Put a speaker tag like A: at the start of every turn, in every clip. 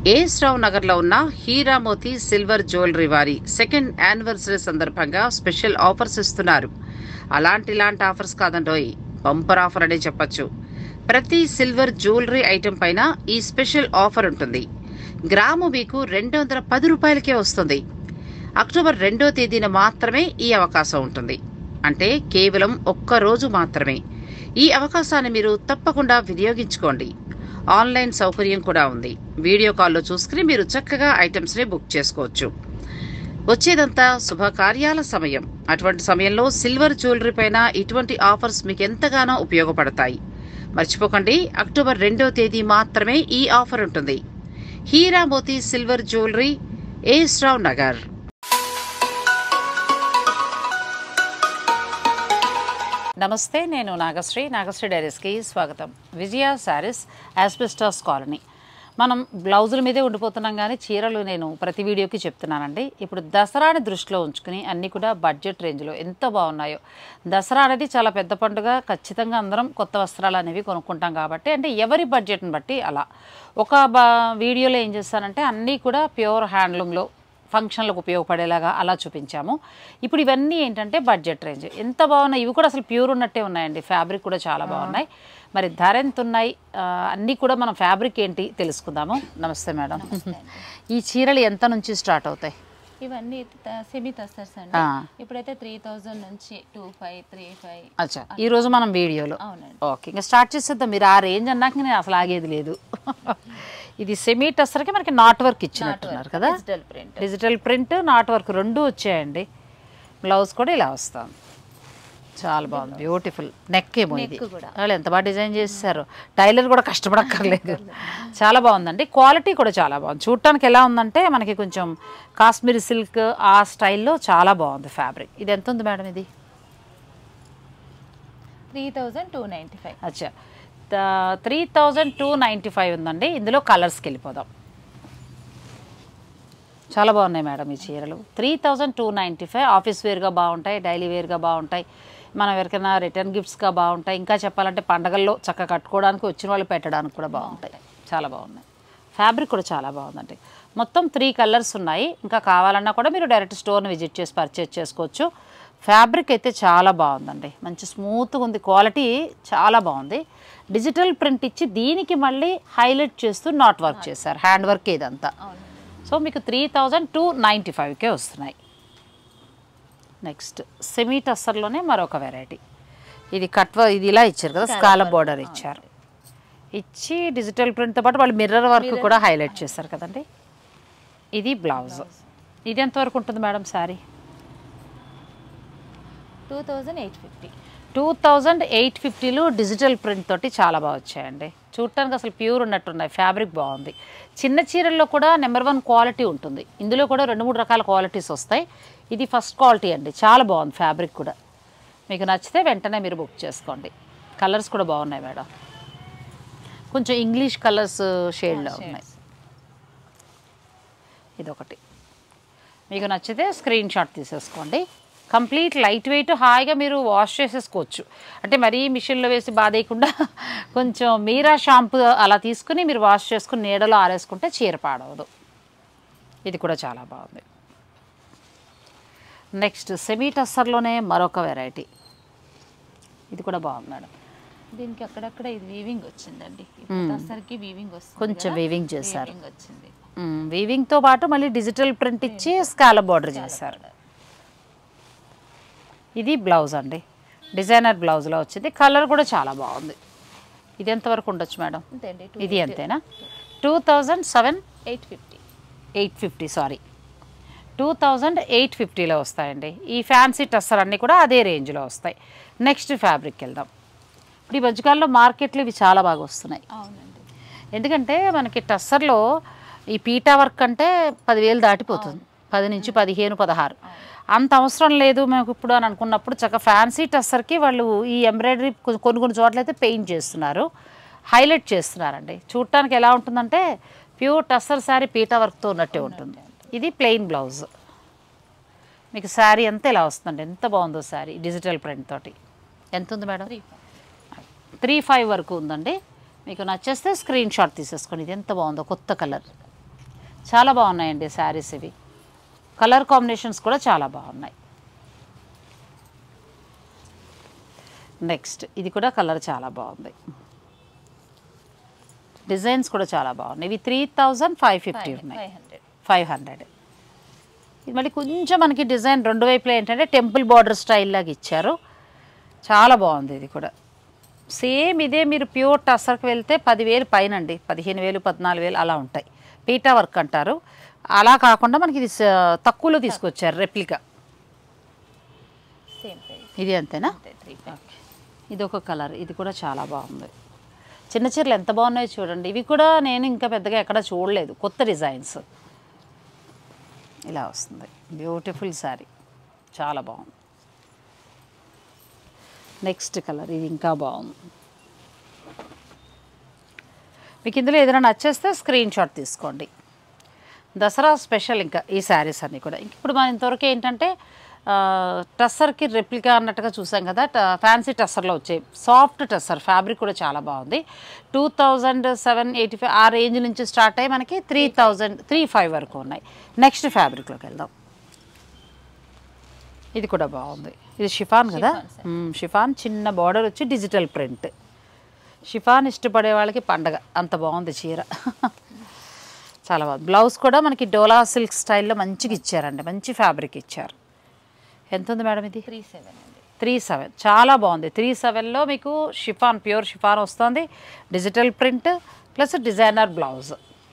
A: As Rao నగర్లో ఉన్న Heeramoti silver jewellery వారి సెకండ్ యానివర్సరీ సందర్భంగా స్పెషల్ ఆఫర్స్ ఇస్తున్నారు అలాంటి ఇలాంటి ఆఫర్స్ కాదండోయ్ బంపర్ ఆఫర్ అనే చెప్పొచ్చు ప్రతి సిల్వర్ జ్యువెలరీ ఐటెం పైన ఈ స్పెషల్ ఆఫర్ ఉంటుంది గ్రాము మీకు రెండు వందల పది రూపాయలకే వస్తుంది అక్టోబర్ రెండో తేదీన మాత్రమే ఈ అవకాశం ఉంటుంది అంటే కేవలం ఒక్క రోజు మాత్రమే ఈ అవకాశాన్ని మీరు తప్పకుండా వినియోగించుకోండి ఆన్లైన్ సౌకర్యం కూడా ఉంది వీడియో కాల్లో చూసుకుని మీరు చక్కగా ఐటమ్స్ని బుక్ చేసుకోవచ్చు వచ్చేదంతా శుభకార్యాల సమయం అటువంటి సమయంలో సిల్వర్ జ్యువెలరీ పైన ఇటువంటి ఆఫర్స్ మీకు ఎంతగానో ఉపయోగపడతాయి మర్చిపోకండి అక్టోబర్ రెండో తేదీ మాత్రమే ఈ ఆఫర్ ఉంటుంది Heera Moti silver jewellery A S Rao Nagar నమస్తే నేను నాగశ్రీ నాగశ్రీ డైరీస్కి స్వాగతం విజయ శారీస్ యాస్బెస్టాస్ కాలనీ మనం బ్లౌజుల మీదే ఉండిపోతున్నాం కానీ చీరలు నేను ప్రతి వీడియోకి చెప్తున్నానండి ఇప్పుడు దసరాని దృష్టిలో ఉంచుకుని అన్నీ కూడా బడ్జెట్ రేంజ్లో ఎంత బాగున్నాయో దసరా అనేది చాలా పెద్ద పండుగ ఖచ్చితంగా అందరం కొత్త వస్త్రాలు అనేవి కొనుక్కుంటాం కాబట్టి అంటే ఎవరి బడ్జెట్ని బట్టి అలా ఒక బా వీడియోలో ఏం చేస్తానంటే అన్నీ కూడా ప్యూర్ హ్యాండ్లూమ్లో ఫంక్షన్లకు ఉపయోగపడేలాగా అలా చూపించాము ఇప్పుడు ఇవన్నీ ఏంటంటే బడ్జెట్ రేంజ్ ఎంత బాగున్నాయి ఇవి కూడా అసలు ప్యూర్ ఉన్నట్టే ఉన్నాయండి ఫ్యాబ్రిక్ కూడా చాలా బాగున్నాయి మరి ధర ఎంత ఉన్నాయి ఆ, అన్నీ కూడా మనం ఫ్యాబ్రిక్ ఏంటి తెలుసుకుందాము నమస్తే మేడం ఈ చీరలు ఎంత నుంచి స్టార్ట్ అవుతాయి
B: ఇవన్నీ సెమీ తస్తర్స్ అండి
A: ఆ.
B: ఇప్పుడైతే త్రీ థౌజండ్ నుంచి టూ ఫైవ్ త్రీ ఫైవ్
A: అచ్చా ఈ రోజు మనం వీడియోలో
B: అవునండి
A: ఓకే ఇంకా స్టార్ట్ చేసేద్దాం మీరు ఆ రేంజ్ అన్నాక నేను అసలు ఆగేది లేదు ఇది సెమీ టస్సర్కి మనకి నాట్ వర్క్ ఇచ్చినట్టున్నారు కదా
B: digital print
A: digital print knot work రెండు వచ్చాయండి బ్లౌజ్ కూడా ఇలా వస్తాం చాలా బాగుంది బ్యూటిఫుల్ నెక్ ఏమో ఇది
B: Neck కూడా.
A: వాళ్ళు ఎంత బాగా డిజైన్ చేశారు టైలర్ కూడా కష్టపడక్కర్లేదు చాలా బాగుందండి క్వాలిటీ కూడా చాలా బాగుంది చూడటానికి ఎలా ఉందంటే మనకి కొంచెం కాశ్మీరీ సిల్క్ ఆ స్టైల్లో చాలా బాగుంది ఫ్యాబ్రిక్ ఇది ఎంత ఉంది మేడం ఇది
B: three thousand two ninety five
A: అచ్చా three thousand two ninety five ఉందండి ఇందులో కలర్స్కి వెళ్ళిపోదాం చాలా బాగున్నాయి మేడం ఈ చీరలు three thousand two ninety five office వేర్గా బాగుంటాయి డైలీ వేర్గా బాగుంటాయి మనం ఎవరికైనా రిటర్న్ గిఫ్ట్స్గా బాగుంటాయి ఇంకా చెప్పాలంటే పండగల్లో చక్కగా కట్టుకోవడానికి వచ్చిన వాళ్ళు పెట్టడానికి కూడా బాగుంటాయి చాలా బాగున్నాయి ఫ్యాబ్రిక్ కూడా చాలా బాగుందండి మొత్తం త్రీ కలర్స్ ఉన్నాయి ఇంకా కావాలన్నా కూడా మీరు డైరెక్ట్ స్టోర్ని విజిట్ చేసి పర్చేస్ చేసుకోవచ్చు ఫ్యాబ్రిక్ అయితే చాలా బాగుందండి మంచి స్మూత్గా ఉంది క్వాలిటీ చాలా బాగుంది డిజిటల్ ప్రింట్ ఇచ్చి దీనికి మళ్ళీ హైలైట్ చేస్తూ నాట్ వర్క్ చేశారు హ్యాండ్ వర్క్ ఇదంతా
B: అవును
A: సో మీకు త్రీ థౌజండ్ టూ నైంటీ ఫైవ్కే వస్తున్నాయి నెక్స్ట్ సెమీ టస్సర్లోనే మరొక వెరైటీ ఇది కట్వ ఇది ఇలా ఇచ్చారు కదా స్కాల బోర్డర్ ఇచ్చారు ఇచ్చి డిజిటల్ ప్రింట్తో పాటు వాళ్ళు మిర్రర్ వర్క్ కూడా హైలైట్ చేశారు కదండి ఇది బ్లౌజ్ ఇది ఎంతవరకు ఉంటుంది madam sari
B: two thousand eight fifty
A: two thousand eight ఫిఫ్టీలు డిజిటల్ ప్రింట్ తోటి చాలా బాగా వచ్చాయండి చూడటానికి అసలు ప్యూర్ ఉన్నట్టున్నాయి ఫ్యాబ్రిక్ బాగుంది చిన్న చీరల్లో కూడా నెంబర్ వన్ క్వాలిటీ ఉంటుంది ఇందులో కూడా రెండు మూడు రకాల క్వాలిటీస్ వస్తాయి ఇది ఫస్ట్ క్వాలిటీ అండి చాలా బాగుంది ఫ్యాబ్రిక్ కూడా మీకు నచ్చితే వెంటనే మీరు బుక్ చేసుకోండి కలర్స్ కూడా బాగున్నాయి మేడం కొంచెం ఇంగ్లీష్ కలర్స్ షేడ్లో ఉన్నాయి ఇదొకటి మీకు నచ్చితే స్క్రీన్ షాట్ తీసేసుకోండి కంప్లీట్ లైట్ వెయిట్ హాయిగా మీరు వాష్ చేసేసుకోవచ్చు అంటే మరీ మిషన్లో వేసి బాధేయకుండా కొంచెం మీరా షాంపూ అలా తీసుకుని మీరు వాష్ చేసుకుని నీడలో ఆరేసుకుంటే చీర పాడవదు ఇది కూడా చాలా బాగుంది నెక్స్ట్ సెమీ టస్సర్లోనే మరొక వెరైటీ ఇది కూడా బాగుంది మేడం
B: దీనికి అక్కడక్కడ ఇది వీవింగ్ వచ్చిందండి
A: మ్మ్.
B: అసలుకి వీవింగ్ వస్తుంది
A: కొంచెం
B: కదా.
A: వీవింగ్ చేశారు
B: వీవింగ్ వచ్చింది
A: వీవింగ్తో పాటు మళ్ళీ డిజిటల్ ప్రింట్ ఇచ్చి స్కాల బార్డర్ చేశారు ఇది బ్లౌజ్ అండి డిజైనర్ బ్లౌజ్లో వచ్చింది కలర్ కూడా చాలా బాగుంది ఇది ఎంతవరకు ఉండొచ్చు మేడం
B: అంతే అండి
A: ఇది అంతేనా two thousand seven
B: eight fifty
A: eight fifty sorry two thousand eight ఫిఫ్టీలో వస్తాయండి ఈ ఫ్యాన్సీ టస్సర్ అన్నీ కూడా అదే రేంజ్లో వస్తాయి నెక్స్ట్ ఫ్యాబ్రిక్ వెళ్దాం ఇప్పుడు ఈ మధ్యకాలంలో మార్కెట్లో ఇవి చాలా బాగా వస్తున్నాయి
B: అవునండి
A: ఎందుకంటే మనకి టస్సర్లో ఈ పీటా వర్క్ అంటే పదివేలు దాటిపోతుంది పది నుంచి పదిహేను పదహారు అంత అవసరం లేదు మేము ఇప్పుడు అని అనుకున్నప్పుడు చక్కగా ఫ్యాన్సీ టస్సర్కి వాళ్ళు ఈ ఎంబ్రాయిడరీ కొ- కొన్ని కొన్ని చోట్ల అయితే పెయింట్ చేస్తున్నారు హైలైట్ చేస్తున్నారండి చూడటానికి ఎలా ఉంటుందంటే ప్యూర్ టస్సర్ శారీ పీటా వర్క్తో ఉన్నట్టే ఉంటుంది ఇది ప్లెయిన్ బ్లౌజ్ మీకు శారీ అంతా ఇలా వస్తుందండి ఎంత బాగుందో శారీ డిజిటల్ ప్రింట్ తోటి ఎంత ఉంది మేడం
B: త్రీ
A: త్రీ ఫైవ్ వరకు ఉందండి మీకు నచ్చేస్తే స్క్రీన్ షాట్ తీసేసుకోండి ఇది ఎంత బాగుందో కొత్త కలర్ చాలా బాగున్నాయండి శారీస్ ఇవి కలర్ కాంబినేషన్స్ కూడా చాలా బాగున్నాయి నెక్స్ట్ ఇది కూడా కలర్ చాలా బాగుంది డిజైన్స్ కూడా చాలా బాగున్నాయి ఇవి త్రీ థౌజండ్ ఫైవ్ ఫిఫ్టీ ఉన్నాయి
B: ఫైవ్ హండ్రెడ్
A: ఫైవ్ హండ్రెడ్ ఇది మళ్ళీ కొంచెం మనకి డిజైన్ రెండు వైపులా ఏంటంటే టెంపుల్ బార్డర్ స్టైల్ లాగా ఇచ్చారు చాలా బాగుంది ఇది కూడా సేమ్ ఇదే మీరు ప్యూర్ టసర్కి వెళ్తే పదివేలు పైన అండి పదిహేను వేలు పద్నాలుగు వేలు అలా ఉంటాయి పీటా వర్క్ అంటారు అలా కాకుండా మనకి ఇది స- తక్కువలో తీసుకొచ్చారు రెప్లికా
B: సేమ్ ప్రైస్
A: ఇది అంతేనా
B: అంతే త్రీ ఫైవ్
A: ఓకే ఇది ఒక కలర్ ఇది కూడా చాలా బాగుంది చిన్న చీరలు ఎంత బాగున్నాయో చూడండి ఇవి కూడా నేను ఇంకా పెద్దగా ఎక్కడ చూడలేదు కొత్త డిజైన్స్ ఇలా వస్తుంది బ్యూటిఫుల్ శారీ చాలా బాగుంది నెక్స్ట్ కలర్ ఇది ఇంకా బాగుంది మీకు ఇందులో ఏదైనా నచ్చేస్తే స్క్రీన్ షాట్ తీసుకోండి దసరా స్పెషల్ ఇంకా ఈ శారీస్ అన్నీ కూడా ఇంక ఇప్పుడు మనం ఇంతవరకు ఏంటంటే ఆ, టస్సర్కి రెప్లికా అన్నట్టుగా చూసాం కదా ట- ఫ్యాన్సీ టస్సర్లో వచ్చాయి సాఫ్ట్ టస్సర్ ఫ్యాబ్రిక్ కూడా చాలా బాగుంది two thousand seven eighty five ఆ రేంజ్ నుంచి స్టార్ట్ అయ్యి మనకి త్రీ థౌజండ్ త్రీ ఫైవ్ వరకు ఉన్నాయి నెక్స్ట్ ఫ్యాబ్రిక్లోకి వెళ్దాం ఇది కూడా బాగుంది ఇది షిఫాన్ కదా మ్మ్, షిఫాన్ చిన్న బార్డర్ వచ్చి డిజిటల్ ప్రింట్ షిఫాన్ ఇష్టపడే వాళ్ళకి పండగ అంత బాగుంది చీర చాలా బాగుంది బ్లౌజ్ కూడా మనకి డోలా సిల్క్ స్టైల్లో మంచిగా ఇచ్చారండి మంచి ఫ్యాబ్రిక్ ఇచ్చారు ఎంత ఉంది మేడం ఇది
B: త్రీ సెవెన్ అండి
A: త్రీ సెవెన్ చాలా బాగుంది త్రీ సెవెన్లో మీకు షిఫాన్ ప్యూర్ షిఫాన్ వస్తుంది digital print plus designer blouse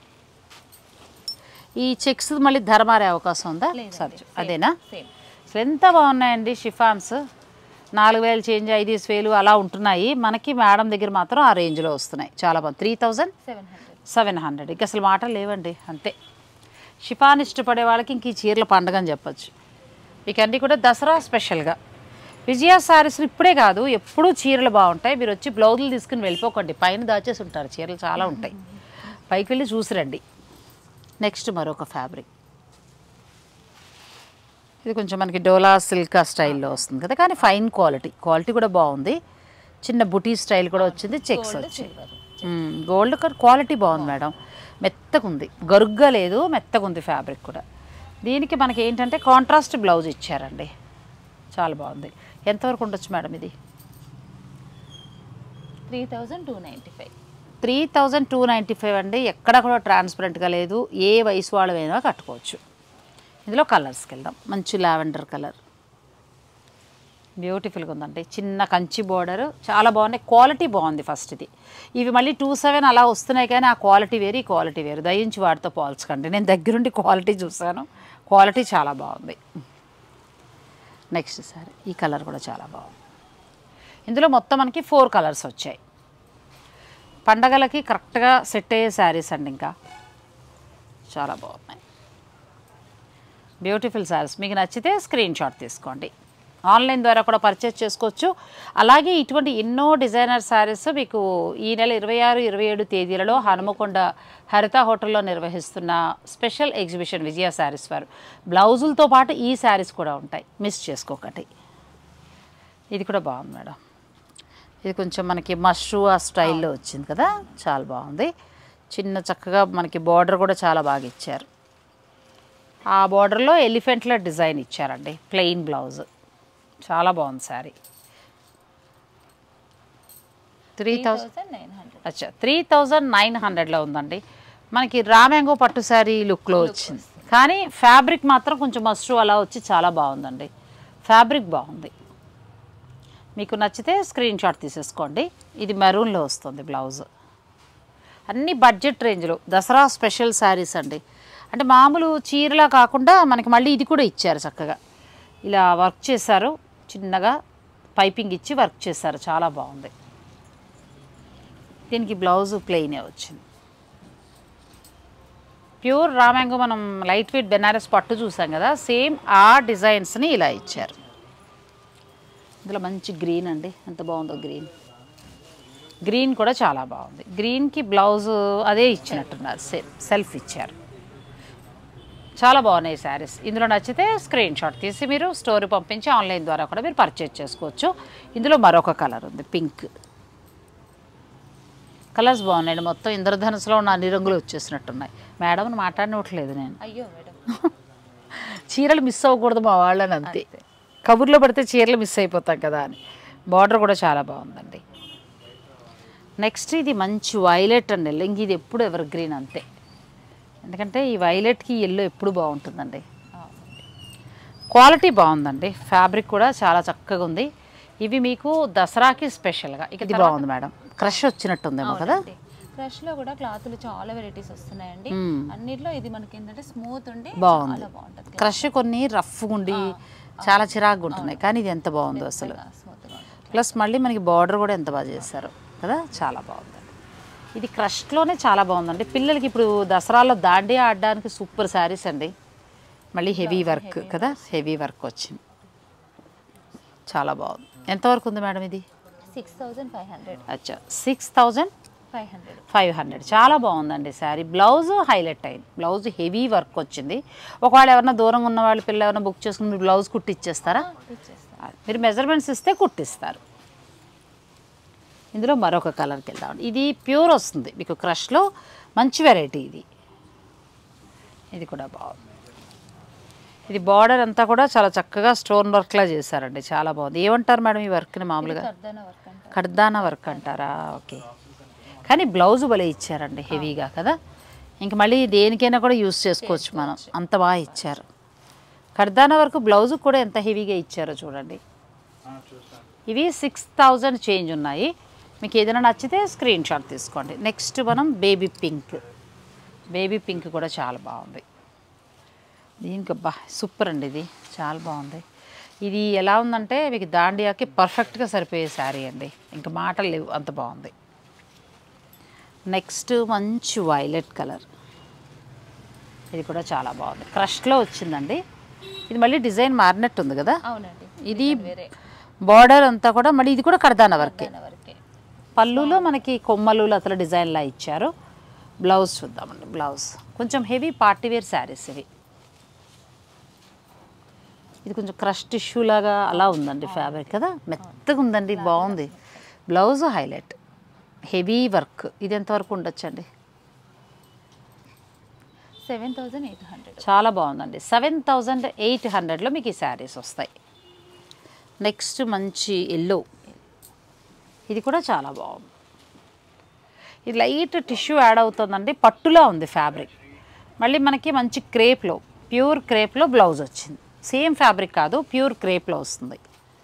A: ఈ చెక్స్ మళ్ళీ ధర మారే అవకాశం ఉందా
B: లేదండి.
A: సరే
B: Same.
A: అదేనా
B: సేమ్
A: అసలు ఎంత బాగున్నాయండి షిఫాన్స్ నాలుగు వేలు చేంజ్ ఐదు వేలు అలా ఉంటున్నాయి మనకి మేడం దగ్గర మాత్రం ఆ రేంజ్లో వస్తున్నాయి చాలా బాగుంది three thousand
B: seven hundred
A: seven hundred ఇంక అసలు మాటలు లేవండి అంతే షిఫాన్ ఇష్టపడే వాళ్ళకి ఇంక ఈ చీరల పండుగ అని చెప్పొచ్చు మీకు అన్నీ కూడా దసరా స్పెషల్గా విజయ శారీస్ ఇప్పుడే కాదు ఎప్పుడూ చీరలు బాగుంటాయి మీరు వచ్చి బ్లౌజులు తీసుకుని వెళ్ళిపోకండి పైన దాచేసి ఉంటారు చీరలు చాలా ఉంటాయి పైకి వెళ్ళి చూసిరండి నెక్స్ట్ మరొక ఫ్యాబ్రిక్ ఇది కొంచెం మనకి డోలా సిల్క్ స్టైల్లో వస్తుంది కదా కానీ ఫైన్ క్వాలిటీ క్వాలిటీ కూడా బాగుంది చిన్న బుటీ స్టైల్ కూడా వచ్చింది చెక్స్ వచ్చాయి గోల్డ్ కలర్ క్వాలిటీ బాగుంది మేడం మెత్తగా ఉంది గరుగ్గా లేదు మెత్తగా ఉంది ఫ్యాబ్రిక్ కూడా దీనికి మనకి ఏంటంటే కాంట్రాస్ట్ బ్లౌజ్ ఇచ్చారండి చాలా బాగుంది ఎంతవరకు ఉండొచ్చు మేడం ఇది
B: three thousand two ninety five
A: three thousand two ninety five అండి ఎక్కడ కూడా ట్రాన్స్పరెంట్గా లేదు ఏ వయసు వాళ్ళమైనా కట్టుకోవచ్చు ఇందులో కలర్స్కి వెళ్దాం మంచి లావెండర్ కలర్ బ్యూటిఫుల్గా ఉందండి చిన్న కంచి బోర్డర్ చాలా బాగున్నాయి క్వాలిటీ బాగుంది ఫస్ట్ ఇది ఇవి మళ్ళీ టూ సెవెన్ అలా వస్తున్నాయి కానీ ఆ క్వాలిటీ వేరు ఈ క్వాలిటీ వేరు దయించి వాటితో పోల్చకండి నేను దగ్గరుండి క్వాలిటీ చూసాను క్వాలిటీ చాలా బాగుంది నెక్స్ట్ సారీ ఈ కలర్ కూడా చాలా బాగుంది ఇందులో మొత్తం మనకి ఫోర్ కలర్స్ వచ్చాయి పండగలకి కరెక్ట్గా సెట్ అయ్యే శారీస్ అండి ఇంకా చాలా బాగున్నాయి బ్యూటిఫుల్ శారీస్ మీకు నచ్చితే స్క్రీన్ షాట్ తీసుకోండి ఆన్లైన్ ద్వారా కూడా పర్చేస్ చేసుకోవచ్చు అలాగే ఇటువంటి ఎన్నో డిజైనర్ శారీస్ మీకు ఈ నెల ఇరవై ఆరు ఇరవై ఏడు తేదీలలో హనుమకొండ హరిత హోటల్లో నిర్వహిస్తున్న స్పెషల్ ఎగ్జిబిషన్ విజయ శారీస్ వారు బ్లౌజులతో పాటు ఈ శారీస్ కూడా ఉంటాయి మిస్ చేసుకోకండి ఇది కూడా బాగుంది మేడం ఇది కొంచెం మనకి మష్రూ ఆ స్టైల్లో వచ్చింది కదా చాలా బాగుంది చిన్న చక్కగా మనకి బార్డర్ కూడా చాలా బాగా ఇచ్చారు ఆ బార్డర్లో ఎలిఫెంట్ల డిజైన్ ఇచ్చారండి ప్లెయిన్ బ్లౌజ్ చాలా బాగుంది sari three
B: three
A: thousand
B: thousand nine hundred
A: అచ్చా త్రీ థౌజండ్ నైన్ హండ్రెడ్లో ఉందండి మనకి రామ్యాంగో పట్టు శారీ లుక్లో వచ్చింది కానీ ఫ్యాబ్రిక్ మాత్రం కొంచెం మస్ట్రూ అలా వచ్చి చాలా బాగుందండి ఫ్యాబ్రిక్ బాగుంది మీకు నచ్చితే స్క్రీన్ షాట్ తీసేసుకోండి ఇది మెరూన్లో వస్తుంది బ్లౌజ్ అన్ని బడ్జెట్ రేంజ్లో దసరా స్పెషల్ శారీస్ అండి అంటే మామూలు చీరలా కాకుండా మనకి మళ్ళీ ఇది కూడా ఇచ్చారు చక్కగా ఇలా వర్క్ చేశారు చిన్నగా పైపింగ్ ఇచ్చి వర్క్ చేశారు చాలా బాగుంది దీనికి బ్లౌజ్ ప్లెయినే వచ్చింది ప్యూర్ రామ్యాంగో మనం లైట్ వెయిట్ బెనారస్ పట్టు చూసాం కదా సేమ్ ఆ డిజైన్స్ని ఇలా ఇచ్చారు ఇందులో మంచి గ్రీన్ అండి ఎంత బాగుందో గ్రీన్ గ్రీన్ కూడా చాలా బాగుంది గ్రీన్కి బ్లౌజ్ అదే ఇచ్చినట్టున్నారు సె- సెల్ఫ్ ఇచ్చారు చాలా బాగున్నాయి శారీస్ ఇందులో నచ్చితే స్క్రీన్ షాట్ తీసి మీరు స్టోరీ పంపించి ఆన్లైన్ ద్వారా కూడా మీరు పర్చేజ్ చేసుకోవచ్చు ఇందులో మరొక కలర్ ఉంది పింక్
C: కలర్స్ బాగున్నాయండి మొత్తం ఇంద్రధనుసులో ఉన్న అన్ని రంగులు వచ్చేసినట్టున్నాయి మేడం మాట్లాడనివ్వట్లేదు నేను
B: అయ్యో మేడం
C: చీరలు మిస్ అవ్వకూడదు మా వాళ్ళని అంతే కబుర్లో పడితే చీరలు మిస్ అయిపోతాం కదా అని బార్డర్ కూడా చాలా బాగుందండి నెక్స్ట్ ఇది మంచి వైలెట్ అండి ఇంక ఇది ఎప్పుడు ఎవర్ గ్రీన్ అంతే ఎందుకంటే ఈ వైలెట్కి ఎల్లో ఎప్పుడు బాగుంటుందండి క్వాలిటీ బాగుందండి ఫ్యాబ్రిక్ కూడా చాలా చక్కగా ఉంది ఇవి మీకు దసరాకి స్పెషల్గా ఇక ఇది బాగుంది మేడం క్రష్ వచ్చినట్టుందేమో కదా
B: క్రష్ లో కూడా క్లాతులు చాలా వెరైటీస్ వస్తున్నాయండి
C: మ్మ్.
B: అన్నిట్లో ఇది మనకి ఏంటంటే స్మూత్ ఉండి
C: బాగుంది.
B: చాలా బాగుంటుంది
C: క్రష్ కొన్ని రఫ్గా ఉండి చాలా చిరాకుగా ఉంటున్నాయి కానీ ఇది ఎంత బాగుందో అసలు
B: స్మూత్ గా ఉంటుంది
C: ప్లస్ మళ్ళీ మనకి బార్డర్ కూడా ఎంత బాగా చేశారు కదా చాలా బాగుంది ఇది క్రష్లోనే చాలా బాగుందండి పిల్లలకి ఇప్పుడు దసరాలో దాండి ఆడడానికి సూపర్ శారీస్ అండి మళ్ళీ హెవీ వర్క్ కదా హెవీ వర్క్ వచ్చింది చాలా బాగుంది ఎంతవరకు ఉంది మేడం ఇది
B: సిక్స్ థౌజండ్ ఫైవ్ హండ్రెడ్
C: అచ్చా six thousand
B: five hundred
C: five hundred చాలా బాగుందండి శారీ బ్లౌజ్ హైలైట్ అయింది బ్లౌజ్ హెవీ వర్క్ వచ్చింది ఒకవేళ ఎవరైనా దూరంగా ఉన్న వాళ్ళు పిల్లలు ఎవరైనా బుక్ చేసుకుని మీరు బ్లౌజ్ కుట్టిచ్చేస్తారా
B: ఇచ్చేస్తాం
C: మీరు మెజర్మెంట్స్ ఇస్తే కుట్టిస్తారు ఇందులో మరొక కలర్కి వెళ్దాం ఇది ప్యూర్ వస్తుంది మీకు క్రష్లో మంచి వెరైటీ ఇది ఇది కూడా బాగుంది ఇది బార్డర్ అంతా కూడా చాలా చక్కగా స్టోన్ వర్క్లా చేశారండి చాలా బాగుంది ఏమంటారు మేడం ఈ వర్క్ని మామూలుగా
B: కర్దాన వర్క్ అంటారు
C: కడ్దానా వర్క్ అంటారా ఓకే కానీ బ్లౌజ్ భలే ఇచ్చారండి హెవీగా కదా ఇంక మళ్ళీ దేనికైనా కూడా యూస్ చేసుకోవచ్చు మనం అంత బాగా ఇచ్చారు కడ్దానా వరకు బ్లౌజ్ కూడా ఎంత హెవీగా ఇచ్చారో చూడండి ఇవి సిక్స్ థౌజండ్ చేంజ్ ఉన్నాయి మీకు ఏదైనా నచ్చితే స్క్రీన్ షాట్ తీసుకోండి నెక్స్ట్ మనం బేబీ పింక్ బేబీ పింక్ కూడా చాలా బాగుంది దీనికి అబ్బా సూపర్ అండి ఇది చాలా బాగుంది ఇది ఎలా ఉందంటే మీకు దాండియాకి పర్ఫెక్ట్గా సరిపోయే శారీ అండి ఇంకా మాటలు లేవు అంత బాగుంది నెక్స్ట్ మంచి వైలెట్ కలర్ ఇది కూడా చాలా బాగుంది క్రష్లో వచ్చిందండి ఇది మళ్ళీ డిజైన్ మారినట్టుంది కదా
B: అవునండి
C: ఇది
B: వేరే
C: బార్డర్ అంతా కూడా మళ్ళీ ఇది కూడా కడదాన వర్కే
B: కర్దాన వర్కే
C: పళ్ళులో మనకి కొమ్మలు అతల డిజైన్లా ఇచ్చారు బ్లౌజ్ చూద్దామండి బ్లౌజ్ కొంచెం హెవీ పార్టీ వేర్ శారీస్ ఇవి ఇది కొంచెం క్రష్ టిష్యూ లాగా అలా ఉందండి ఫ్యాబ్రిక్ కదా మెత్తగా ఉందండి బాగుంది బ్లౌజ్ హైలైట్ హెవీ వర్క్ ఇది ఎంతవరకు ఉండొచ్చండి
B: సెవెన్ థౌజండ్ ఎయిట్ హండ్రెడ్
C: చాలా బాగుందండి సెవెన్ థౌజండ్ ఎయిట్ హండ్రెడ్లో మీకు ఈ శారీస్ వస్తాయి నెక్స్ట్ మంచి ఎల్లో ఇది కూడా చాలా బాగుంది ఇది లైట్ టిష్యూ యాడ్ అవుతుందండి పట్టులా ఉంది ఫ్యాబ్రిక్ మళ్ళీ మనకి మంచి క్రేప్లో ప్యూర్ క్రేప్లో బ్లౌజ్ వచ్చింది సేమ్ ఫ్యాబ్రిక్ కాదు ప్యూర్ క్రేప్లో వస్తుంది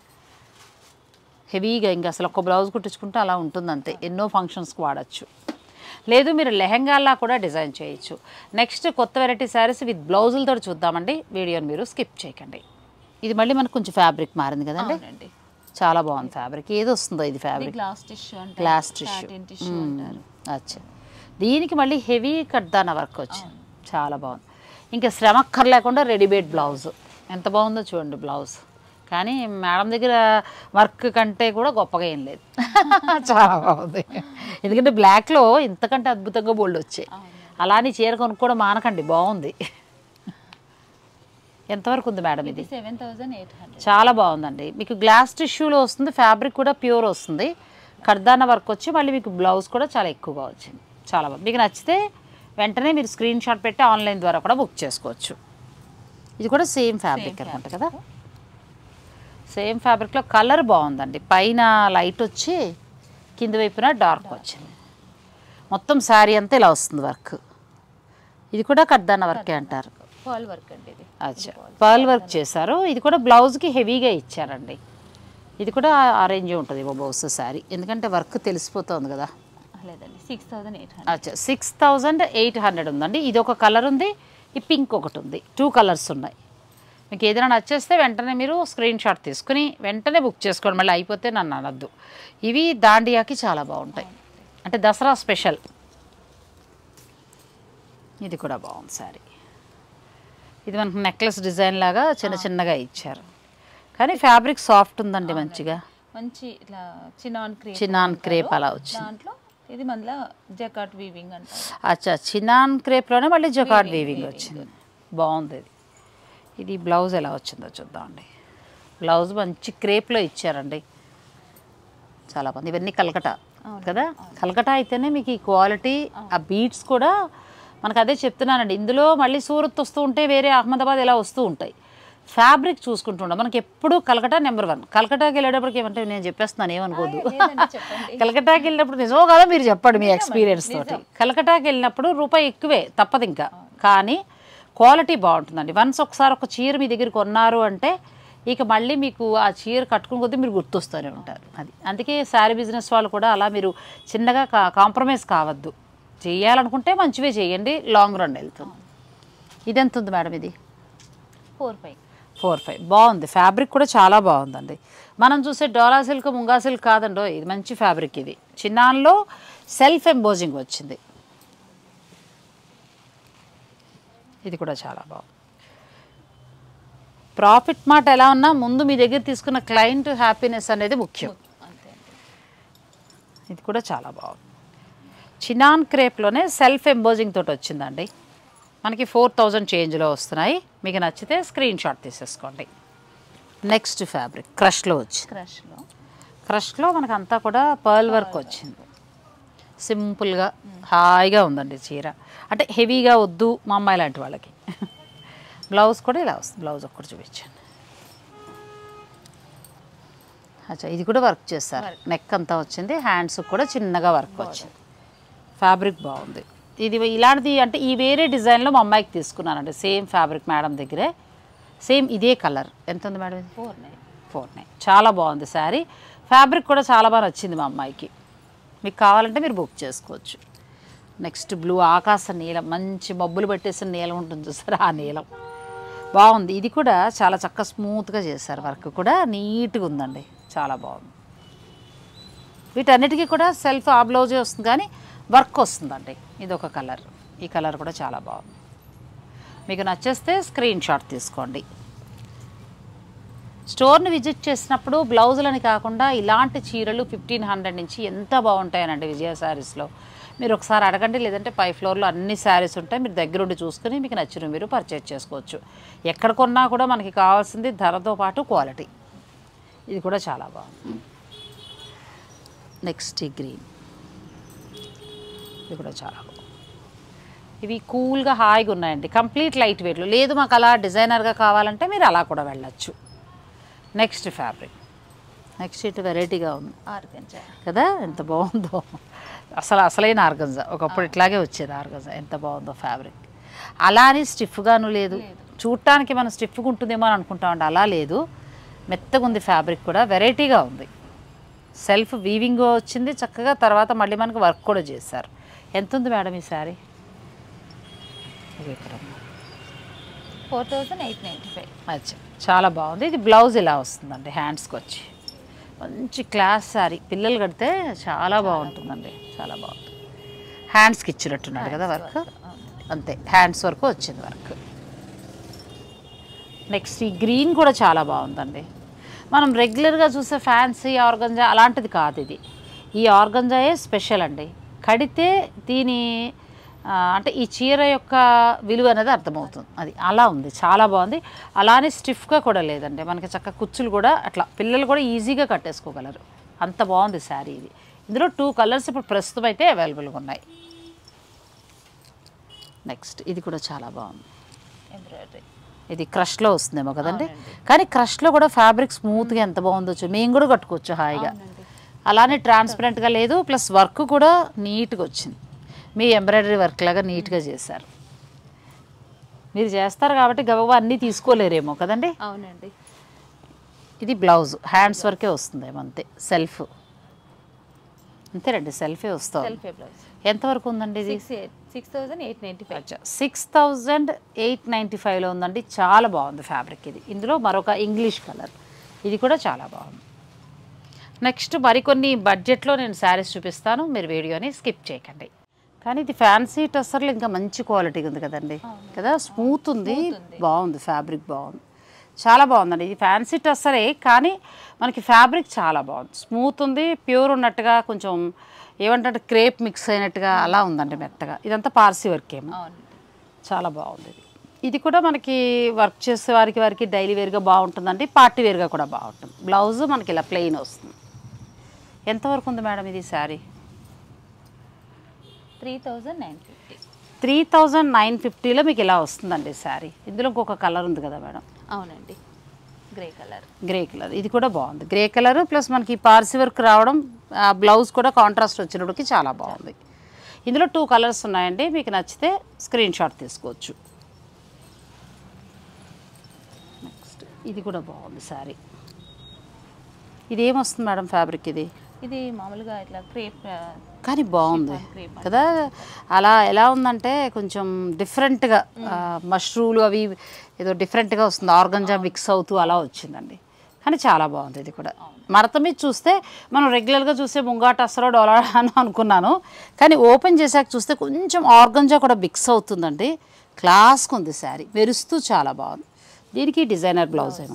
C: హెవీగా ఇంకా అసలు ఒక బ్లౌజ్ కుట్టించుకుంటే అలా ఉంటుంది అంతే ఎన్నో ఫంక్షన్స్కి వాడచ్చు లేదు మీరు లెహంగాలా కూడా డిజైన్ చేయొచ్చు నెక్స్ట్ కొత్త వెరైటీ శారీస్ విత్ బ్లౌజులతో చూద్దామండి వీడియోని మీరు స్కిప్ చేయకండి ఇది మళ్ళీ మనకు కొంచెం ఫ్యాబ్రిక్ మారింది కదండి
B: అవునండి
C: చాలా బాగుంది ఫ్యాబ్రిక్ ఏది వస్తుందో ఇది
B: ఇది
C: ఫ్యాబ్రిక్
B: గ్లాస్ టిష్యూ అంటారు
C: గ్లాస్ టిష్యూ
B: సాటిన్ టిష్యూ అంటారు
C: అచ్చా దీనికి మళ్ళీ హెవీ కట్దాన వర్క్ వచ్చింది చాలా బాగుంది ఇంకా శ్రమక్కర్ లేకుండా రెడీమేడ్ బ్లౌజ్ ఎంత బాగుందో చూడండి బ్లౌజ్ కానీ మేడం దగ్గర వర్క్ కంటే కూడా గొప్పగా ఏం లేదు చాలా బాగుంది ఎందుకంటే బ్లాక్లో ఇంతకంటే అద్భుతంగా బోల్డ్ వచ్చాయి అలానే చీర కొనుక్కోవడం మానకండి బాగుంది ఎంతవరకు ఉంది మేడం ఇది
B: ఇది సెవెన్ థౌజండ్ ఎయిట్ హండ్రెడ్
C: చాలా బాగుందండి మీకు గ్లాస్ టిష్యూలో వస్తుంది ఫ్యాబ్రిక్ కూడా ప్యూర్ వస్తుంది కర్దాన వర్క్ వచ్చి మళ్ళీ మీకు బ్లౌజ్ కూడా చాలా ఎక్కువగా వచ్చింది చాలా బాగుంది మీకు నచ్చితే వెంటనే మీరు స్క్రీన్ షాట్ పెట్టి ఆన్లైన్ ద్వారా కూడా బుక్ చేసుకోవచ్చు ఇది కూడా సేమ్ ఫ్యాబ్రిక్ అనమాట కదా సేమ్ ఫ్యాబ్రిక్లో కలర్ బాగుందండి పైన లైట్ వచ్చి కింద వైపున డార్క్ వచ్చింది మొత్తం శారీ అంతా ఇలా వస్తుంది వర్క్ ఇది కూడా కర్దాన వర్కే అంటారు
B: ఫాల్ వర్క్ అండి ఇది
C: అచ్చా పర్ల్ వర్క్ చేశారు ఇది కూడా బ్లౌజ్కి హెవీగా ఇచ్చారండి ఇది కూడా ఆరెంజ్ ఉంటుంది బ్లౌజ్ శారీ ఎందుకంటే వర్క్ తెలిసిపోతుంది కదా
B: లేదండి సిక్స్ థౌజండ్ ఎయిట్ హండ్రెడ్
C: అచ్చా సిక్స్ థౌజండ్ ఎయిట్ హండ్రెడ్ ఉందండి ఇది ఒక కలర్ ఉంది ఈ పింక్ ఒకటి ఉంది టూ కలర్స్ ఉన్నాయి మీకు ఏదైనా నచ్చేస్తే వెంటనే మీరు స్క్రీన్ షాట్ తీసుకుని వెంటనే బుక్ చేసుకోండి మళ్ళీ అయిపోతే నన్ను అనద్దు ఇవి దాండియాకి చాలా బాగుంటాయి అంటే దసరా స్పెషల్ ఇది కూడా బాగుంది శారీ ఇది మనకు నెక్లెస్ డిజైన్ లాగా చిన్న చిన్నగా ఇచ్చారు కానీ ఫ్యాబ్రిక్ సాఫ్ట్ ఉందండి మంచిగా
B: మంచి ఇట్లా చినాన్ క్రేప్
C: చినాన్ క్రేప్ అలా వచ్చింది
B: దాంట్లో ఇది మళ్ళీ జకాట్ వీవింగ్ అంటారు
C: అచ్చా చినాన్ క్రేప్లోనే మళ్ళీ జొకాట్ వీవింగ్ వచ్చింది బాగుంది ఇది ఇది బ్లౌజ్ ఎలా వచ్చిందో చూద్దామండి బ్లౌజ్ మంచి క్రేప్లో ఇచ్చారండి చాలా బాగుంది ఇవన్నీ కలకట కదా కలకటా అయితేనే మీకు ఈ క్వాలిటీ ఆ బీట్స్ కూడా మనకు అదే చెప్తున్నానండి ఇందులో మళ్ళీ సూరత్ వస్తూ ఉంటే వేరే అహ్మదాబాద్ ఇలా వస్తూ ఉంటాయి ఫ్యాబ్రిక్ చూసుకుంటుంటాం మనకి ఎప్పుడు కలకటా నెంబర్ వన్ కలకటాకి వెళ్ళేటప్పటికి ఏమంటే నేను చెప్పేస్తున్నాను ఏమనుకోదు
B: లేదండి, చెప్పండి
C: కలకటాకి వెళ్ళినప్పుడు నిజమో కదా మీరు చెప్పండి మీ ఎక్స్పీరియన్స్ తోటి కలకటాకి వెళ్ళినప్పుడు రూపాయి ఎక్కువే తప్పదు ఇంకా కానీ క్వాలిటీ బాగుంటుందండి వన్స్ ఒకసారి ఒక చీర మీ దగ్గర కొన్నారు అంటే ఇక మళ్ళీ మీకు ఆ చీర కట్టుకుని కొద్దీ మీరు గుర్తొస్తూనే ఉంటారు అది అందుకే శారీ బిజినెస్ వాళ్ళు కూడా అలా మీరు చిన్నగా కాంప్రమైజ్ కావద్దు చేయాలనుకుంటే మంచివే చేయండి లాంగ్ రన్ వెళ్తుంది ఇది ఎంత ఉంది మేడం ఇది
B: ఫోర్ ఫైవ్
C: ఫోర్ ఫైవ్ బాగుంది ఫ్యాబ్రిక్ కూడా చాలా బాగుందండి మనం చూసే డోలా సిల్క్ ముంగా సిల్క్ కాదండో ఇది మంచి ఫ్యాబ్రిక్ ఇది చిన్నాన్లో సెల్ఫ్ ఎంబోజింగ్ వచ్చింది ఇది కూడా చాలా బాగుంది ప్రాఫిట్ మాట ఎలా ఉన్నా ముందు మీ దగ్గర తీసుకున్న క్లయింట్ హ్యాపీనెస్ అనేది ముఖ్యం
B: అంతే అండి
C: ఇది కూడా చాలా బాగుంది చినాన్ క్రేప్లోనే సెల్ఫ్ ఎంబోజింగ్ తోటి వచ్చిందండి మనకి ఫోర్ థౌజండ్ చేంజ్లో వస్తున్నాయి మీకు నచ్చితే స్క్రీన్ షాట్ తీసేసుకోండి నెక్స్ట్ ఫ్యాబ్రిక్ క్రష్లో వచ్చింది
B: క్రష్లో
C: క్రష్లో మనకు అంతా కూడా పర్ల్ వర్క్ వచ్చింది సింపుల్గా హాయిగా ఉందండి చీర అంటే హెవీగా వద్దు మా అమ్మాయి లాంటి వాళ్ళకి బ్లౌజ్ కూడా ఇలా వస్తుంది బ్లౌజ్ ఒక్కటి చూపించండి అచ్చా ఇది కూడా వర్క్ చేస్తారు నెక్ అంతా వచ్చింది హ్యాండ్స్ కూడా చిన్నగా వర్క్ వచ్చింది ఫ్యాబ్రిక్ బాగుంది ఇది ఇలాంటిది అంటే ఈ వేరే డిజైన్లో మా అమ్మాయికి తీసుకున్నానండి సేమ్ ఫ్యాబ్రిక్ మేడం దగ్గరే సేమ్ ఇదే కలర్ ఎంత ఉంది మేడం ఇది
B: ఫోర్ నైన్
C: ఫోర్ నైన్ చాలా బాగుంది శారీ ఫ్యాబ్రిక్ కూడా చాలా బాగా నచ్చింది మా అమ్మాయికి మీకు కావాలంటే మీరు బుక్ చేసుకోవచ్చు నెక్స్ట్ బ్లూ ఆకాశ నీలం మంచి మబ్బులు పెట్టేసిన నీలం ఉంటుంది చూసారు ఆ నీలం బాగుంది ఇది కూడా చాలా చక్కగా స్మూత్గా చేశారు వర్క్ కూడా నీట్గా ఉందండి చాలా బాగుంది వీటన్నిటికీ కూడా సెల్ఫ్ ఆ బ్లౌజే వస్తుంది కానీ వర్క్ వస్తుందండి ఇది ఒక కలర్ ఈ కలర్ కూడా చాలా బాగుంది మీకు నచ్చేస్తే స్క్రీన్ షాట్ తీసుకోండి స్టోర్ని విజిట్ చేసినప్పుడు బ్లౌజులని కాకుండా ఇలాంటి చీరలు ఫిఫ్టీన్ హండ్రెడ్ నుంచి ఎంత బాగుంటాయనండి విజయ శారీస్లో మీరు ఒకసారి అడగండి లేదంటే పై ఫ్లోర్లో అన్ని శారీస్ ఉంటాయి మీరు దగ్గరుండి చూసుకుని మీకు నచ్చిన మీరు పర్చేజ్ చేసుకోవచ్చు ఎక్కడ కొన్నా కూడా మనకి కావాల్సింది ధరతో పాటు క్వాలిటీ ఇది కూడా చాలా బాగుంది నెక్స్ట్ ఈ గ్రీన్ ఇది కూడా చాలా బాగుంది ఇవి కూల్గా హాయిగా ఉన్నాయండి కంప్లీట్ లైట్ వెయిట్లు లేదు మాకు అలా డిజైనర్గా కావాలంటే మీరు అలా కూడా వెళ్ళచ్చు నెక్స్ట్ ఫ్యాబ్రిక్ నెక్స్ట్ ఇటు వెరైటీగా ఉంది
B: ఆర్గంజా
C: కదా ఎంత బాగుందో అసలు అసలైన ఆర్గంజా ఒకప్పుడు ఇట్లాగే వచ్చేది ఆర్గంజా ఎంత బాగుందో ఫ్యాబ్రిక్ అలా అని స్టిఫ్గాను లేదు చూడటానికి మనం స్టిఫ్గా ఉంటుందేమో అని అనుకుంటామండి అలా లేదు మెత్తగా ఉంది ఫ్యాబ్రిక్ కూడా వెరైటీగా ఉంది సెల్ఫ్ వీవింగ్ వచ్చింది చక్కగా తర్వాత మళ్ళీ మనకు వర్క్ కూడా చేశారు ఎంత ఉంది మేడం ఈ శారీ ఇది ఇక్కడ ఉంది.
B: Four thousand eight ninety five
C: అచ్చా చాలా బాగుంది ఇది బ్లౌజ్ ఇలా వస్తుందండి హ్యాండ్స్కి వచ్చి మంచి క్లాస్ శారీ పిల్లలు కడితే చాలా బాగుంటుందండి చాలా బాగుంది హ్యాండ్స్కి ఇచ్చినట్టున్నాడు కదా వర్క్ అంతే హ్యాండ్స్ వరకు వచ్చింది వర్క్ నెక్స్ట్ ఈ గ్రీన్ కూడా చాలా బాగుందండి మనం రెగ్యులర్గా చూసే ఫ్యాన్సీ ఆర్గంజా అలాంటిది కాదు ఇది ఈ ఆర్గంజాయే స్పెషల్ అండి కడితే దీని ఆ, అంటే ఈ చీర యొక్క విలువ అనేది అర్థమవుతుంది అది అలా ఉంది చాలా బాగుంది అలానే స్టిఫ్గా కూడా లేదండి మనకి చక్క కుచ్చులు కూడా అట్లా పిల్లలు కూడా ఈజీగా కట్టేసుకోగలరు అంత బాగుంది శారీ ఇది ఇందులో టూ కలర్స్ ఇప్పుడు ప్రస్తుతం అయితే అవైలబుల్గా ఉన్నాయి నెక్స్ట్ ఇది కూడా చాలా బాగుంది
B: ఎంబ్రాయిడరీ
C: ఇది క్రష్లో వస్తుందేమో కదండి కానీ క్రష్లో కూడా ఫ్యాబ్రిక్ స్మూత్గా ఎంత బాగుందో చూ మేము కూడా కట్టుకోవచ్చు హాయిగా అలానే ట్రాన్స్పరెంట్గా లేదు ప్లస్ వర్క్ కూడా నీట్గా వచ్చింది మీ ఎంబ్రాయిడరీ వర్క్ లాగా నీట్గా చేశారు మీరు చేస్తారు కాబట్టి గబగబా అన్నీ తీసుకోలేరేమో కదండి
B: అవునండి
C: ఇది బ్లౌజ్ హ్యాండ్స్ వరకే వస్తుందేమో అంతే సెల్ఫ్ అంతేనండి సెల్ఫే వస్తుంది
B: సెల్ఫ్ బ్లౌజ్
C: ఎంతవరకు ఉందండి ఇది
B: six eight six thousand eight ninety five
C: six thousand eight ninety ఫైవ్లో ఉందండి చాలా బాగుంది ఫ్యాబ్రిక్ ఇది ఇందులో మరొక ఇంగ్లీష్ కలర్ ఇది కూడా చాలా బాగుంది నెక్స్ట్ మరికొన్ని బడ్జెట్లో నేను శారీస్ చూపిస్తాను మీరు వీడియోని స్కిప్ చేయకండి కానీ ఇది ఫ్యాన్సీ టస్సర్లు ఇంకా మంచి క్వాలిటీ ఉంది కదండి కదా స్మూత్ ఉంది బాగుంది ఫ్యాబ్రిక్ బాగుంది చాలా బాగుందండి ఇది ఫ్యాన్సీ టస్సరే కానీ మనకి ఫ్యాబ్రిక్ చాలా బాగుంది స్మూత్ ఉంది ప్యూర్ ఉన్నట్టుగా కొంచెం ఏమంటే క్రేప్ మిక్స్ అయినట్టుగా అలా ఉందండి మెత్తగా ఇదంతా పార్సీ వర్క్ ఏమో
B: అవును
C: చాలా బాగుంది ఇది ఇది కూడా మనకి వర్క్ చేసే వారికి వారికి డైలీ వేర్గా బాగుంటుందండి పార్టీ వేర్గా కూడా బాగుంటుంది బ్లౌజ్ మనకి ఇలా ప్లెయిన్ వస్తుంది ఎంతవరకు ఉంది మేడం ఇది sari
B: three thousand nine fifty
C: three thousand nine ఫిఫ్టీలో మీకు ఇలా వస్తుందండి శారీ ఇందులో ఇంకొక కలర్ ఉంది కదా మేడం
B: అవునండి గ్రే కలర్
C: గ్రే కలర్ ఇది కూడా బాగుంది గ్రే కలర్ ప్లస్ మనకి పార్సీ వర్క్ రావడం ఆ బ్లౌజ్ కూడా కాంట్రాస్ట్ వచ్చినప్పటికి చాలా బాగుంది ఇందులో టూ కలర్స్ ఉన్నాయండి మీకు నచ్చితే స్క్రీన్ షాట్ తీసుకోవచ్చు నెక్స్ట్ ఇది కూడా బాగుంది శారీ ఇది ఏమొస్తుంది మేడం ఫ్యాబ్రిక్ ఇది
B: ఇది మామూలుగా ఇట్లా క్రేప్
C: కానీ బాగుంది
B: crepe
C: కదా అలా ఎలా ఉందంటే కొంచెం డిఫరెంట్గా మష్రూలు అవి ఏదో డిఫరెంట్గా వస్తుంది ఆర్గంజా మిక్స్ అవుతూ అలా వచ్చిందండి కానీ చాలా బాగుంది ఇది కూడా మడత మీద చూస్తే మనం రెగ్యులర్గా చూస్తే ముంగాట అసలు డోలాడా అని అనుకున్నాను కానీ ఓపెన్ చేశాక చూస్తే కొంచెం ఆర్గంజా కూడా మిక్స్ అవుతుందండి క్లాస్గా ఉంది శారీ మెరుస్తూ చాలా బాగుంది దీనికి డిజైనర్ బ్లౌజ్ ఏమో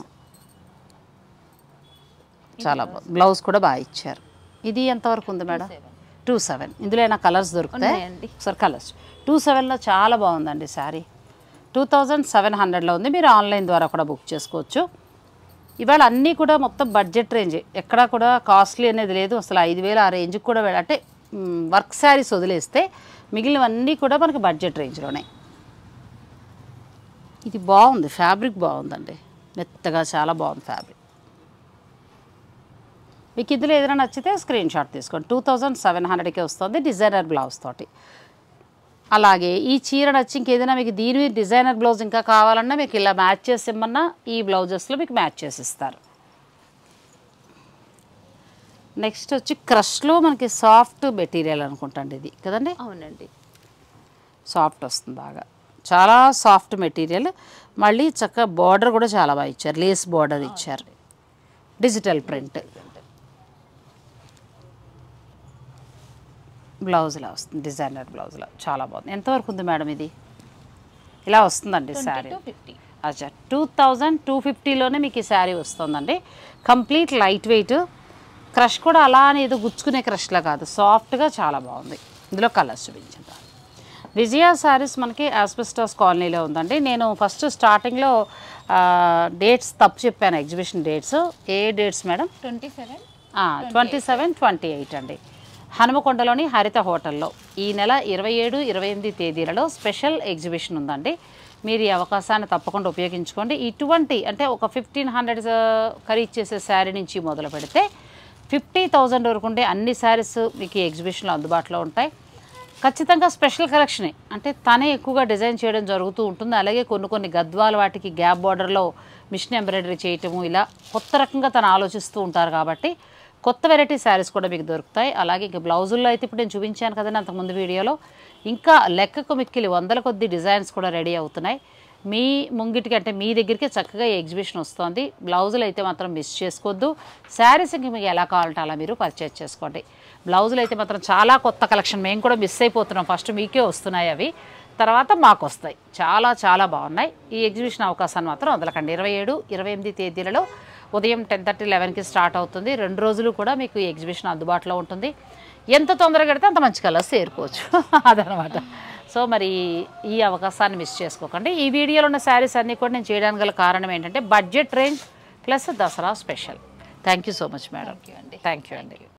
C: చాలా బాగుంది బ్లౌజ్ కూడా బాగా ఇచ్చారు ఇది ఎంతవరకు ఉంది మేడం టూ సెవెన్ ఇందులో ఏమైనా కలర్స్ దొరుకుతాయి
B: ఉన్నాయండి.
C: సార్ కలర్స్ టూ సెవెన్లో చాలా బాగుందండి శారీ టూ థౌజండ్ సెవెన్ హండ్రెడ్లో ఉంది మీరు ఆన్లైన్ ద్వారా కూడా బుక్ చేసుకోవచ్చు ఇవాళ అన్నీ కూడా మొత్తం బడ్జెట్ రేంజ్ ఎక్కడా కూడా కాస్ట్లీ అనేది లేదు అసలు ఐదు వేలు ఆ రేంజ్కి కూడా వెళ్ళ అంటే మ్, వర్క్ శారీస్ వదిలేస్తే మిగిలినవన్నీ కూడా మనకి బడ్జెట్ రేంజ్లోనే ఇది బాగుంది ఫ్యాబ్రిక్ బాగుందండి మెత్తగా చాలా బాగుంది ఫ్యాబ్రిక్ మీకు ఇందులో ఏదైనా నచ్చితే స్క్రీన్ షాట్ తీసుకోండి టూ థౌజండ్ సెవెన్ హండ్రెడ్కే వస్తుంది డిజైనర్ బ్లౌజ్ తోటి అలాగే ఈ చీర నచ్చి ఇంకేదైనా మీకు దీని మీద డిజైనర్ బ్లౌజ్ ఇంకా కావాలన్నా మీకు ఇలా మ్యాచ్ చేసి ఇమ్మన్నా ఈ బ్లౌజెస్లో మీకు మ్యాచ్ చేసి ఇస్తారు నెక్స్ట్ వచ్చి క్రష్లో మనకి సాఫ్ట్ మెటీరియల్ అనుకుంటాండి ఇది కదండి
B: అవునండి
C: సాఫ్ట్ వస్తుంది బాగా చాలా సాఫ్ట్ మెటీరియల్ మళ్ళీ చక్కగా బార్డర్ కూడా చాలా బాగా ఇచ్చారు లేస్ బార్డర్ ఇచ్చారు డిజిటల్ ప్రింట్ బ్లౌజ్లా వస్తుంది డిజైనర్ బ్లౌజ్లా చాలా బాగుంది ఎంతవరకు ఉంది మేడం ఇది ఇలా వస్తుందండి శారీ
B: టూ ఫిఫ్టీ
C: అచ్చా టూ థౌజండ్ టూ ఫిఫ్టీలోనే మీకు ఈ శారీ వస్తుందండి కంప్లీట్ లైట్ వెయిట్ క్రష్ కూడా అలా అని ఏదో గుచ్చుకునే క్రష్లా కాదు సాఫ్ట్గా చాలా బాగుంది ఇందులో కలర్స్ చూపించండి విజయ శారీస్ మనకి ఆస్బెస్టాస్ కాలనీలో ఉందండి నేను ఫస్ట్ స్టార్టింగ్లో డేట్స్ తప్పు చెప్పాను ఎగ్జిబిషన్ డేట్స్ ఏ dates madam
B: twenty seven
C: twenty seven twenty eight అండి హనుమకొండలోని హరిత హోటల్లో ఈ నెల ఇరవై ఏడు ఇరవై ఎనిమిది తేదీలలో స్పెషల్ ఎగ్జిబిషన్ ఉందండి మీరు ఈ అవకాశాన్ని తప్పకుండా ఉపయోగించుకోండి ఇటువంటి అంటే ఒక ఫిఫ్టీన్ హండ్రెడ్ ఖరీదు చేసే శారీ నుంచి మొదలు పెడితే ఫిఫ్టీ థౌజండ్ వరకు ఉండే అన్ని శారీస్ మీకు ఈ ఎగ్జిబిషన్లో అందుబాటులో ఉంటాయి ఖచ్చితంగా స్పెషల్ కలెక్షనే అంటే తనే ఎక్కువగా డిజైన్ చేయడం జరుగుతూ ఉంటుంది అలాగే కొన్ని కొన్ని గద్వాల వాటికి గ్యాప్ బార్డర్లో మిషన్ ఎంబ్రాయిడరీ చేయటము ఇలా కొత్త రకంగా తను ఆలోచిస్తూ ఉంటారు కాబట్టి కొత్త వెరైటీ శారీస్ కూడా మీకు దొరుకుతాయి అలాగే ఇంకా బ్లౌజుల్లో అయితే ఇప్పుడు నేను చూపించాను కదండి అంతకుముందు వీడియోలో ఇంకా లెక్కకు మిక్కిలి వందల కొద్ది డిజైన్స్ కూడా రెడీ అవుతున్నాయి మీ ముంగిటికి అంటే మీ దగ్గరికి చక్కగా ఈ ఎగ్జిబిషన్ వస్తుంది బ్లౌజులు అయితే మాత్రం మిస్ చేసుకోవద్దు శారీస్ ఇంక మీకు ఎలా కావాలంటే అలా మీరు పర్చేజ్ చేసుకోండి బ్లౌజులు అయితే మాత్రం చాలా కొత్త కలెక్షన్ మేము కూడా మిస్ అయిపోతున్నాం ఫస్ట్ మీకే వస్తున్నాయి అవి తర్వాత మాకు వస్తాయి చాలా చాలా బాగున్నాయి ఈ ఎగ్జిబిషన్ అవకాశాన్ని మాత్రం వదలకండి ఇరవై ఏడు ఇరవై ఎనిమిది తేదీలలో ఉదయం టెన్ థర్టీ లెవెన్కి స్టార్ట్ అవుతుంది రెండు రోజులు కూడా మీకు ఈ ఎగ్జిబిషన్ అందుబాటులో ఉంటుంది ఎంత తొందరగా కడితే అంత మంచి కలర్స్ చేరుకోవచ్చు అదనమాట సో మరి ఈ అవకాశాన్ని మిస్ చేసుకోకండి ఈ వీడియోలో ఉన్న శారీస్ అన్నీ కూడా నేను చేయడానికి గల కారణం ఏంటంటే budget range plus Dussehra special thank you so much madam
B: Thank you అండి.
C: థ్యాంక్ యూ అండి